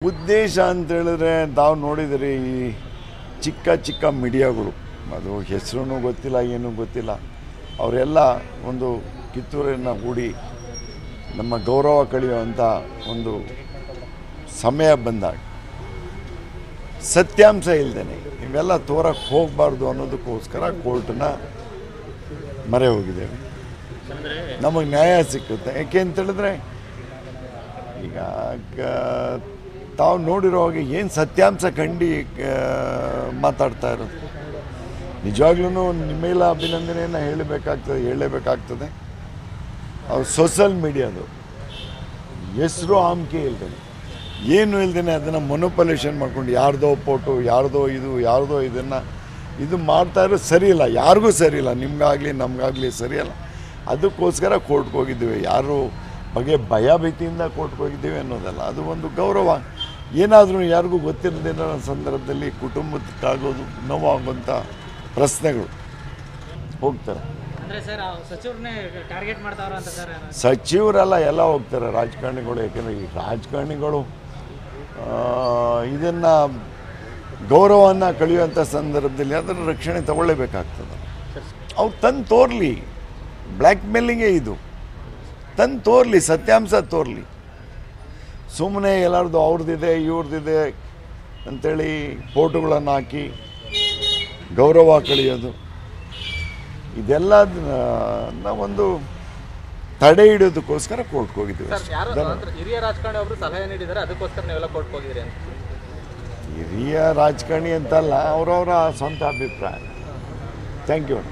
ಉದ್ದೇಶ ಅಂತ ಹೇಳಿದ್ರೆ ತಾವು ನೋಡಿದರೆ ಈ ಚಿಕ್ಕ ಚಿಕ್ಕ ಮೀಡಿಯಾಗಳು ಅದು ಹೆಸರು ಗೊತ್ತಿಲ್ಲ ಏನೂ ಗೊತ್ತಿಲ್ಲ ಅವರೆಲ್ಲ ಒಂದು ಕಿತ್ತೂರನ್ನು ಹೂಡಿ ನಮ್ಮ ಗೌರವ ಕಳೆಯುವಂಥ ಒಂದು ಸಮಯ ಬಂದಾಗ ಸತ್ಯಾಂಶ ಇಲ್ದೇನೆ ಇವೆಲ್ಲ ತೋರಕ್ಕೆ ಹೋಗಬಾರ್ದು ಅನ್ನೋದಕ್ಕೋಸ್ಕರ ಕೋರ್ಟನ್ನ ಮೊರೆ ಹೋಗಿದ್ದೇವೆ ನಮಗೆ ನ್ಯಾಯ ಸಿಕ್ಕುತ್ತೆ ಯಾಕೆ ಅಂತ ಹೇಳಿದ್ರೆ ಈಗ ಗ- ತಾವು ನೋಡಿರೋ ಹಾಗೆ ಏನು ಸತ್ಯಾಂಶ ಕಂಡು ಮಾತಾಡ್ತಾ ಇರೋದು ನಿಜವಾಗ್ಲೂ ನಿಮ್ಮೆಲ್ಲ ಅಭಿನಂದನೆಯನ್ನು ಹೇಳಬೇಕಾಗ್ತದೆ ಹೇಳಲೇಬೇಕಾಗ್ತದೆ ಅವ್ರು ಸೋಷಲ್ ಮೀಡಿಯಾದು ಹೆಸರು ಆಮ್ಕೆ ಇಲ್ದೇನೆ ಏನು ಇಲ್ದೇನೆ ಅದನ್ನು ಮೊನೊಪೊಲೇಷನ್ ಮಾಡ್ಕೊಂಡು ಯಾರ್ದೋ ಫೋಟೋ ಯಾರ್ದೋ ಇದು ಯಾರ್ದೋ ಇದನ್ನು ಇದು ಮಾಡ್ತಾ ಇರೋದು ಸರಿಯಿಲ್ಲ ಯಾರಿಗೂ ಸರಿಯಿಲ್ಲ ನಿಮ್ಗಾಗಲಿ ನಮಗಾಗಲಿ ಸರಿಯಲ್ಲ ಅದಕ್ಕೋಸ್ಕರ ಕೋರ್ಟ್ಗೆ ಹೋಗಿದ್ದೀವಿ ಯಾರು ಬಗ್ಗೆ ಭಯ ಭೀತಿಯಿಂದ ಕೋರ್ಟ್ಗೆ ಹೋಗಿದ್ದೀವಿ ಅನ್ನೋದಲ್ಲ ಅದು ಒಂದು ಗೌರವ ಏನಾದರೂ ಯಾರಿಗೂ ಗೊತ್ತಿರದಿರೋ ಸಂದರ್ಭದಲ್ಲಿ ಕುಟುಂಬಕ್ಕಾಗೋದು ನೋವಾಗುವಂಥ ಪ್ರಶ್ನೆಗಳು ಹೋಗ್ತಾರೆ ಅಂದ್ರೆ ಸರ್ ಆ ಸಚಿವರನ್ನೇ ಟಾರ್ಗೆಟ್ ಮಾಡ್ತಾವ್ರ ಅಂತ ಸರ್ ಸಚಿವರೆಲ್ಲ ಎಲ್ಲ ಹೋಗ್ತಾರೆ ರಾಜಕಾರಣಿಗಳು ಯಾಕೆಂದರೆ ಈ ರಾಜಕಾರಣಿಗಳು ಇದನ್ನು ಗೌರವವನ್ನು ಕಳೆಯುವಂಥ ಸಂದರ್ಭದಲ್ಲಿ ಅದರ ರಕ್ಷಣೆ ತಗೊಳ್ಳೇಬೇಕಾಗ್ತದೆ ಅವ್ರು ತಂದು ತೋರಲಿ ಬ್ಲ್ಯಾಕ್ ಮೇಲಿಂಗೇ ಇದು ತಂದು ತೋರಲಿ ಸತ್ಯಾಂಶ ತೋರಲಿ ಸುಮ್ಮನೆ ಎಲ್ಲರದು ಅವ್ರದ್ದಿದೆ ಇವ್ರದ್ದಿದೆ ಅಂಥೇಳಿ ಫೋಟೋಗಳನ್ನು ಹಾಕಿ ಗೌರವ ಕಳೆಯೋದು ಇದೆಲ್ಲ ಒಂದು ತಡೆ ಹಿಡಿಯೋದಕ್ಕೋಸ್ಕರ ಕೋರ್ಟ್ಗೆ ಹೋಗಿದ್ದೀವಿ ಸರ್ ಅಷ್ಟೇ. ಯಾರು ಧನ್ಯವಾದ. ಅಂದ್ರೆ ಹಿರಿಯ ರಾಜಕಾರಣಿ ಒಬ್ರು ಸಲಹೆ ನೀಡಿದ್ದಾರೆ ಅದಕ್ಕೋಸ್ಕರ ನೀವೆಲ್ಲ ಕೋರ್ಟ್ಗೆ ಹೋಗಿದ್ರಿ ಅಂತ ಹಿರಿಯ ರಾಜಕಾರಣಿ ಅಂತಲ್ಲ ಅವರವರ ಸ್ವಂತ ಅಭಿಪ್ರಾಯ ಥ್ಯಾಂಕ್ ಯು